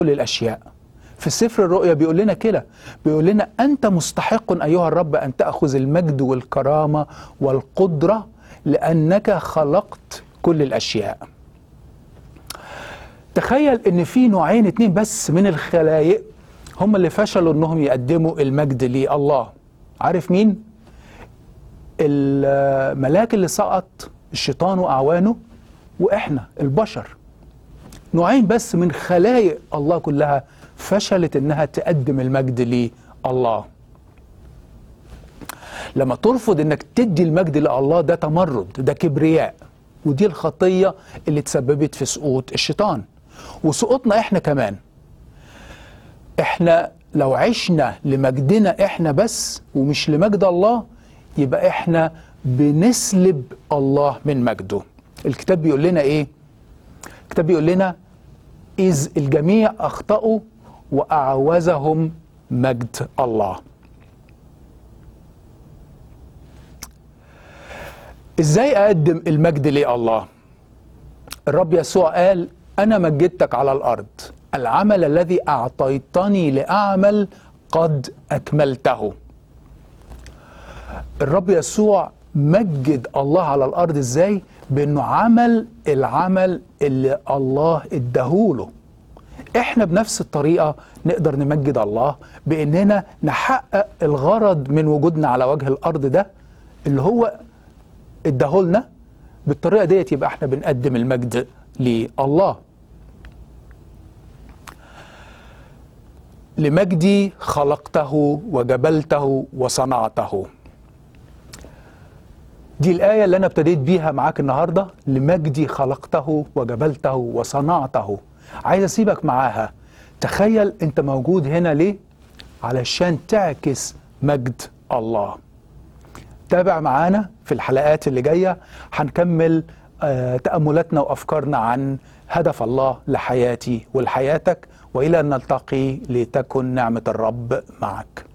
كل الأشياء في سفر الرؤيا بيقول لنا كده بيقول لنا أنت مستحق أيها الرب أن تأخذ المجد والكرامة والقدرة لأنك خلقت كل الأشياء تخيل ان في نوعين اتنين بس من الخلايق هم اللي فشلوا انهم يقدموا المجد لله عارف مين الملاك اللي سقط الشيطان واعوانه واحنا البشر نوعين بس من خلايق الله كلها فشلت انها تقدم المجد لله لما ترفض انك تدي المجد لله ده تمرد ده كبرياء ودي الخطيه اللي تسببت في سقوط الشيطان وسقوطنا احنا كمان احنا لو عشنا لمجدنا احنا بس ومش لمجد الله يبقى احنا بنسلب الله من مجده الكتاب بيقول لنا ايه الكتاب بيقول لنا اذ الجميع اخطاوا واعوزهم مجد الله ازاي اقدم المجد لله الرب يسوع قال انا مجدتك على الارض العمل الذي اعطيتني لاعمل قد اكملته الرب يسوع مجد الله على الارض ازاي بانه عمل العمل اللي الله اداهوله احنا بنفس الطريقه نقدر نمجد الله باننا نحقق الغرض من وجودنا على وجه الارض ده اللي هو اداهولنا بالطريقه ديت يبقى احنا بنقدم المجد لله لمجدي خلقته وجبلته وصنعته دي الآية اللي أنا ابتديت بيها معاك النهاردة لمجدي خلقته وجبلته وصنعته عايز أسيبك معاها تخيل أنت موجود هنا ليه علشان تعكس مجد الله تابع معانا في الحلقات اللي جاية هنكمل آه تأملاتنا وأفكارنا عن هدف الله لحياتي ولحياتك وإلى أن نلتقي لتكن نعمة الرب معك